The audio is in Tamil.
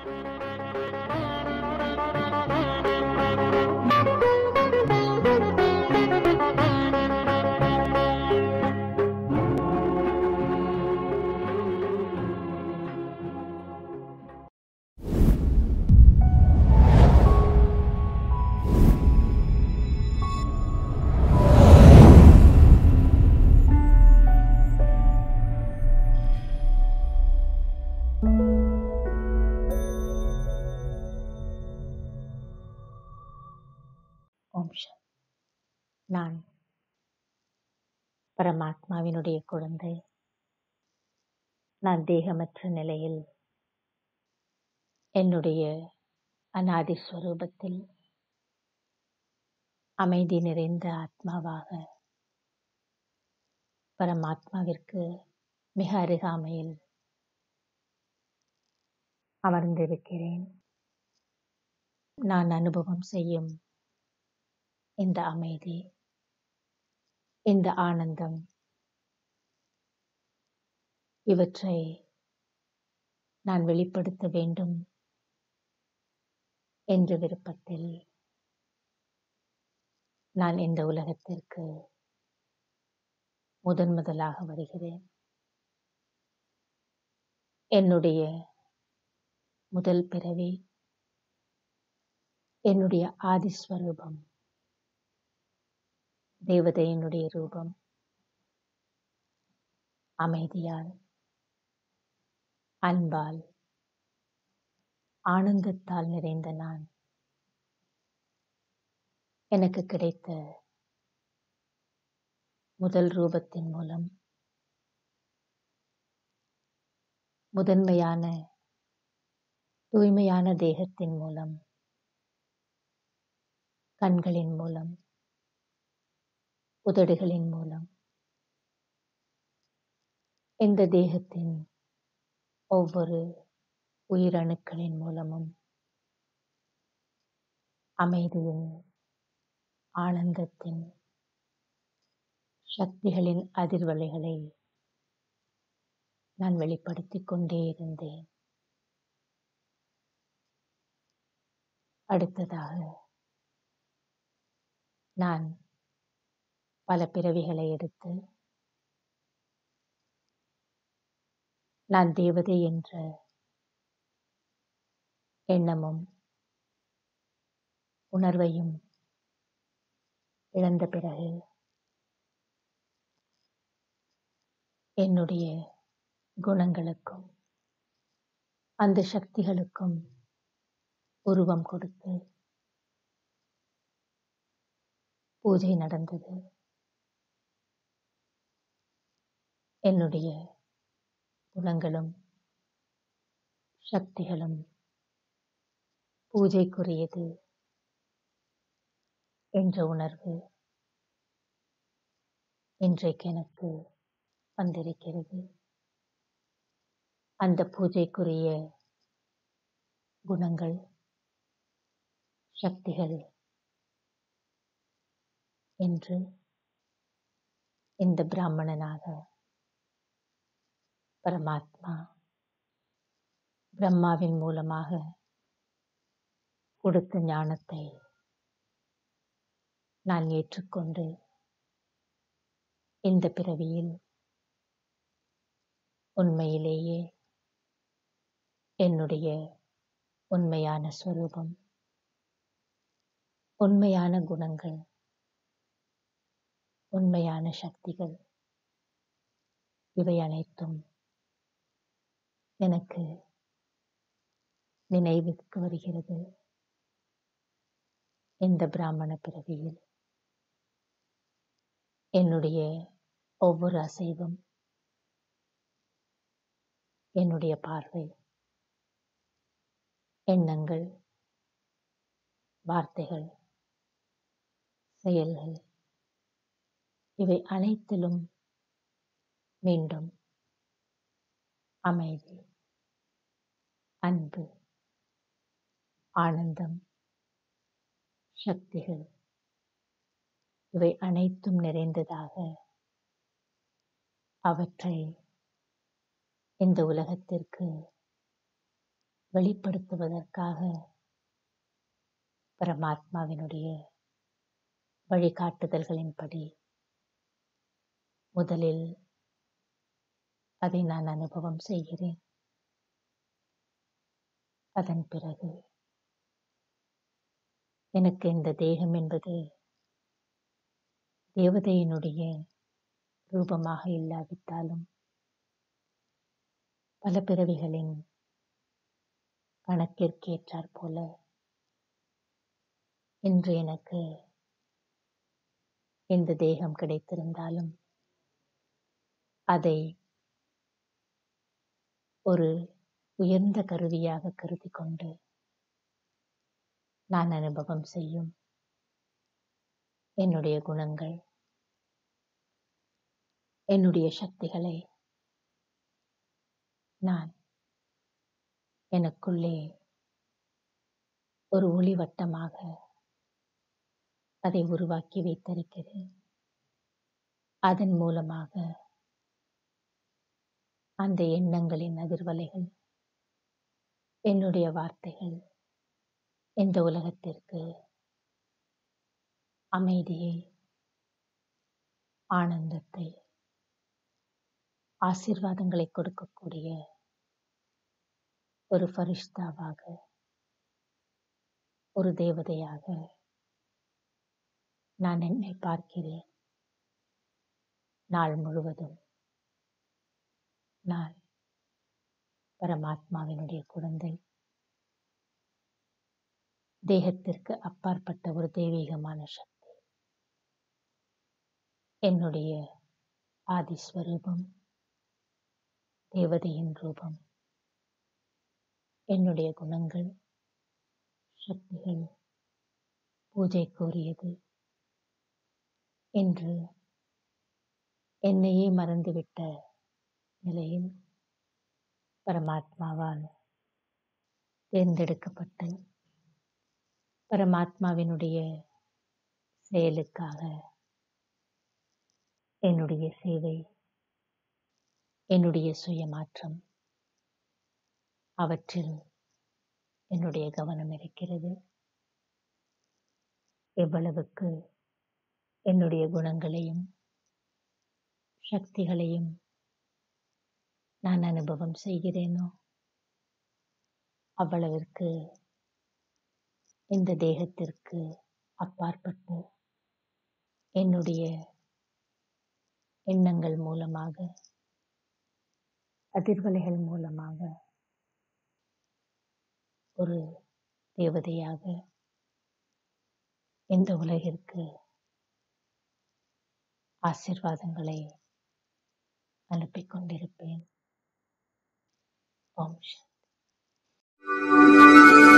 ஓம் சாந்தி. நான் பரமாத்மாவினுடைய குழந்தை நான் தேகமற்ற நிலையில் என்னுடைய அநாதி ஸ்வரூபத்தில் அமைதி நிறைந்த ஆத்மாவாக பரமாத்மாவிற்கு மிக அருகாமையில் அமர்ந்திருக்கிறேன் நான் அனுபவம் செய்யும் இந்த அமைதி இந்த ஆனந்தம் இவற்றை நான் வெளிப்படுத்த வேண்டும் என்ற விருப்பத்தில் நான் இந்த உலகத்திற்கு முதன் முதலாக வருகிறேன் என்னுடைய முதல் பிறவி என்னுடைய ஆதிஸ்வரூபம் தேவதையினுடைய ரூபம் அமைதியால் அன்பால் ஆனந்தத்தால் நிறைந்த நான் எனக்கு கிடைத்த முதல் ரூபத்தின் மூலம் முதன்மையான தூய்மையான தேகத்தின் மூலம் கண்களின் மூலம் உதடுகளின் மூலம் இந்த தேகத்தின் ஒவ்வொரு உயிரணுக்களின் மூலமும் அமைதியின் ஆனந்தத்தின் சக்திகளின் அதிர்வலைகளை நான் வெளிப்படுத்திக் கொண்டே இருந்தேன் அடுத்ததாக நான் பல பிறவிகளை எடுத்து நான் தேவதை என்ற எண்ணமும் உணர்வையும் இழந்த பிறகு என்னுடைய குணங்களுக்கும் அந்த சக்திகளுக்கும் உருவம் கொடுத்து பூஜை நடந்தது என்னுடைய குணங்களும் சக்திகளும் பூஜைக்குரியது என்ற உணர்வு இன்றைக்கு எனக்கு வந்திருக்கிறது அந்த பூஜைக்குரிய குணங்கள் சக்திகள் என்று இந்த பிராமணனாக பரமாத்மா பிரம்மாவின் மூலமாக கொடுத்த ஞானத்தை நான் ஏற்றுக்கொண்டு இந்த பிறவியில் உண்மையிலேயே என்னுடைய உண்மையான ஸ்வரூபம் உண்மையான குணங்கள் உண்மையான சக்திகள் இவை அனைத்தும் எனக்கு நினைவுக்கு வருகிறது இந்த பிராமண பிறவியில் என்னுடைய ஒவ்வொரு அசைவும் என்னுடைய பார்வை எண்ணங்கள் வார்த்தைகள் செயல்கள் இவை அனைத்திலும் மீண்டும் அமைதி அன்பு ஆனந்தம் சக்திகள் இவை அனைத்தும் நிறைந்ததாக அவற்றை இந்த உலகத்திற்கு வெளிப்படுத்துவதற்காக பரமாத்மாவினுடைய வழிகாட்டுதல்களின்படி முதலில் அதை நான் அனுபவம் செய்கிறேன் அதன் பிறகு எனக்கு இந்த தேகம் என்பது தேவதையினுடைய ரூபமாக இல்லாவிட்டாலும் பல பிறவிகளின் கணக்கிற்கேற்றாற் போல இன்று எனக்கு இந்த தேகம் கிடைத்திருந்தாலும் அதை ஒரு உயர்ந்த கருவியாக கருதி கொண்டு நான் அனுபவம் செய்யும் என்னுடைய குணங்கள் என்னுடைய சக்திகளை நான் எனக்குள்ளே ஒரு ஒளிவட்டமாக அதை உருவாக்கி வைத்திருக்கிறேன் அதன் மூலமாக அந்த எண்ணங்களின் அதிர்வலைகள் என்னுடைய வார்த்தைகள் இந்த உலகத்திற்கு அமைதியை ஆனந்தத்தை ஆசீர்வாதங்களை கொடுக்கக்கூடிய ஒரு ஃபரிஷ்தாவாக ஒரு தேவதையாக நான் என்னை பார்க்கிறேன் நாள் முழுவதும் நான் பரமாத்மாவினுடைய குழந்தை தேகத்திற்கு அப்பாற்பட்ட ஒரு தெய்வீகமான சக்தி என்னுடைய ஆதிஸ்வரூபம் தேவதையின் ரூபம் என்னுடைய குணங்கள் சக்திகள் பூஜை கோரியது என்று என்னையே மறந்துவிட்ட நிலையில் பரமாத்மாவால் தேர்ந்தெடுக்கப்பட்டு பரமாத்மாவினுடைய செயலுக்காக என்னுடைய சேவை என்னுடைய சுயமாற்றம் அவற்றில் என்னுடைய கவனம் இருக்கிறது எவ்வளவுக்கு என்னுடைய குணங்களையும் சக்திகளையும் நான் அனுபவம் செய்கிறேனோ அவ்வளவிற்கு இந்த தேகத்திற்கு அப்பாற்பட்டு என்னுடைய எண்ணங்கள் மூலமாக அதிர்வலைகள் மூலமாக ஒரு தேவதையாக இந்த உலகிற்கு ஆசிர்வாதங்களை அனுப்பிக் கொண்டிருப்பேன் ஓம் சாந்தி.